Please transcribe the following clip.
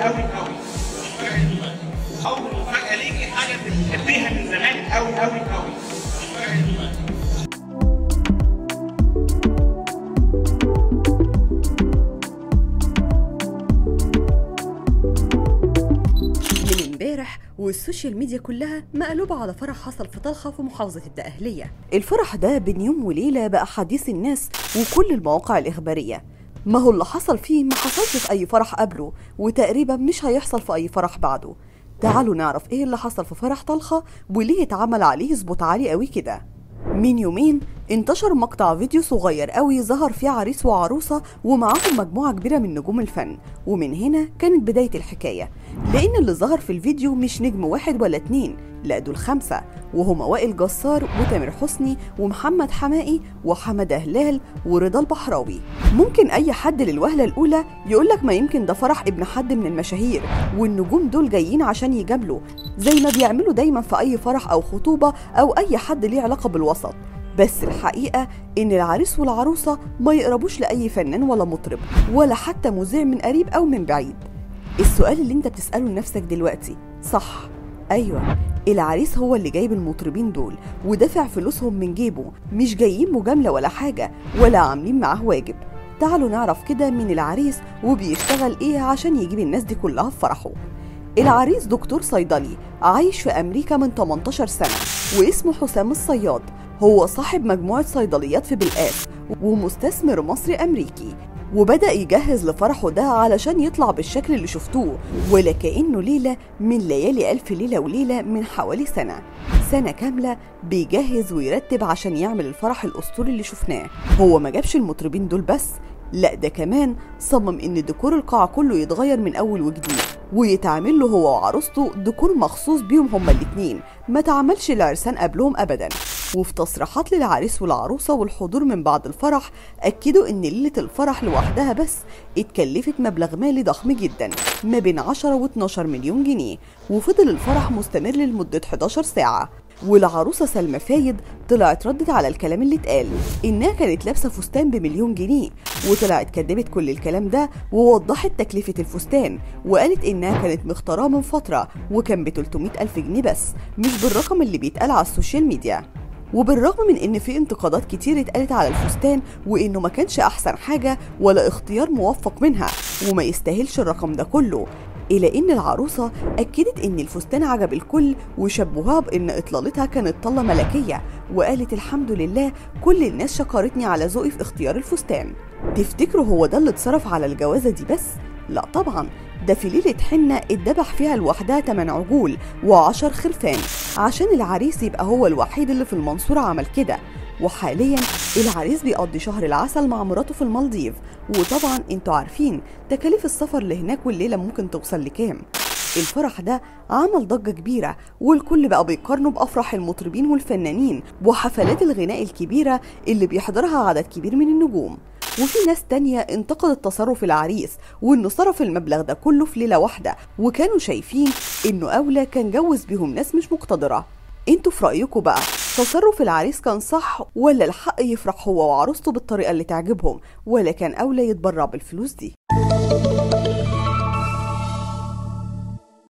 قوي قوي اول مفاجاه ليكي حاجه بتحبيها من زمان قوي قوي قوي من امبارح والسوشيال ميديا كلها مقلوبة على فرح حصل في طلخة في محافظة الدقهلية الفرح ده بين يوم وليلة بقى حديث الناس وكل المواقع الإخبارية ما هو اللي حصل فيه ما حصلش في أي فرح قبله وتقريبا مش هيحصل في أي فرح بعده تعالوا نعرف ايه اللي حصل في فرح طلخة وليه اتعمل عليه سبوت عالي قوي كده من يومين انتشر مقطع فيديو صغير قوي ظهر فيه عريس وعروسة ومعاهم مجموعة كبيرة من نجوم الفن ومن هنا كانت بداية الحكاية لأن اللي ظهر في الفيديو مش نجم واحد ولا اتنين لا دول خمسة وهما وائل جسار وتامر حسني ومحمد حمائي وحمد هلال ورضا البحراوي ممكن أي حد للوهلة الأولى يقولك ما يمكن ده فرح ابن حد من المشاهير والنجوم دول جايين عشان يجاملوا زي ما بيعملوا دايما في أي فرح أو خطوبة أو أي حد ليه علاقة بالوسط بس الحقيقة إن العريس والعروسة ما يقربوش لأي فنان ولا مطرب ولا حتى مذيع من قريب أو من بعيد السؤال اللي انت بتسأله لنفسك دلوقتي صح أيوة العريس هو اللي جايب المطربين دول ودافع فلوسهم من جيبه مش جايين مجاملة ولا حاجة ولا عاملين معاه واجب تعالوا نعرف كده مين العريس وبيشتغل ايه عشان يجيب الناس دي كلها في فرحه العريس دكتور صيدلي عايش في أمريكا من 18 سنة واسمه حسام الصياد هو صاحب مجموعة صيدليات في بلقاس ومستثمر مصري أمريكي وبدأ يجهز لفرحه ده علشان يطلع بالشكل اللي شفتوه ولا كأنه ليلة من ليالي ألف ليلة وليلة من حوالي سنة سنة كاملة بيجهز ويرتب عشان يعمل الفرح الأسطوري اللي شفناه هو ما جابش المطربين دول بس لا ده كمان صمم ان ديكور القاعة كله يتغير من اول وجديد ويتعمل له هو وعروسته ديكور مخصوص بيهم هما الاتنين ما تعملش العرسان قبلهم ابدا وفي تصريحات للعريس والعروسة والحضور من بعد الفرح أكدوا إن ليلة الفرح لوحدها بس اتكلفت مبلغ مالي ضخم جدا ما بين 10 و 12 مليون جنيه وفضل الفرح مستمر لمدة 11 ساعة والعروسة سلمى فايد طلعت ردت على الكلام اللي اتقال إنها كانت لابسة فستان بمليون جنيه وطلعت كدبت كل الكلام ده ووضحت تكلفة الفستان وقالت إنها كانت مختاراه من فترة وكان ب 300 ألف جنيه بس مش بالرقم اللي بيتقال على السوشيال ميديا وبالرغم من ان في انتقادات كتير اتقالت على الفستان وانه ما كانش احسن حاجه ولا اختيار موفق منها وما يستاهلش الرقم ده كله إلى إن العروسة أكدت إن الفستان عجب الكل وشبهوها بإن إطلالتها كانت طلة ملكية وقالت الحمد لله كل الناس شكرتني على ذوقي في اختيار الفستان تفتكروا هو ده اللي اتصرف على الجوازة دي بس؟ لا طبعا ده في ليلة حنة اتذبح فيها لوحدها 8 عجول و10 خرفان عشان العريس يبقى هو الوحيد اللي في المنصورة عمل كده وحاليا العريس بيقضي شهر العسل مع مراته في المالديف وطبعا انتوا عارفين تكاليف السفر لهناك والليلة ممكن توصل لكام الفرح ده عمل ضجة كبيرة والكل بقى بيقارنه بأفراح المطربين والفنانين وحفلات الغناء الكبيرة اللي بيحضرها عدد كبير من النجوم وفي ناس تانية انتقدت تصرف العريس وانه صرف المبلغ ده كله في ليلة واحدة وكانوا شايفين انه اولى كان جوز بيهم ناس مش مقتدرة انتوا في رأيكم بقى تصرف العريس كان صح ولا الحق يفرح هو وعروسته بالطريقة اللي تعجبهم ولا كان اولى يتبرع بالفلوس دي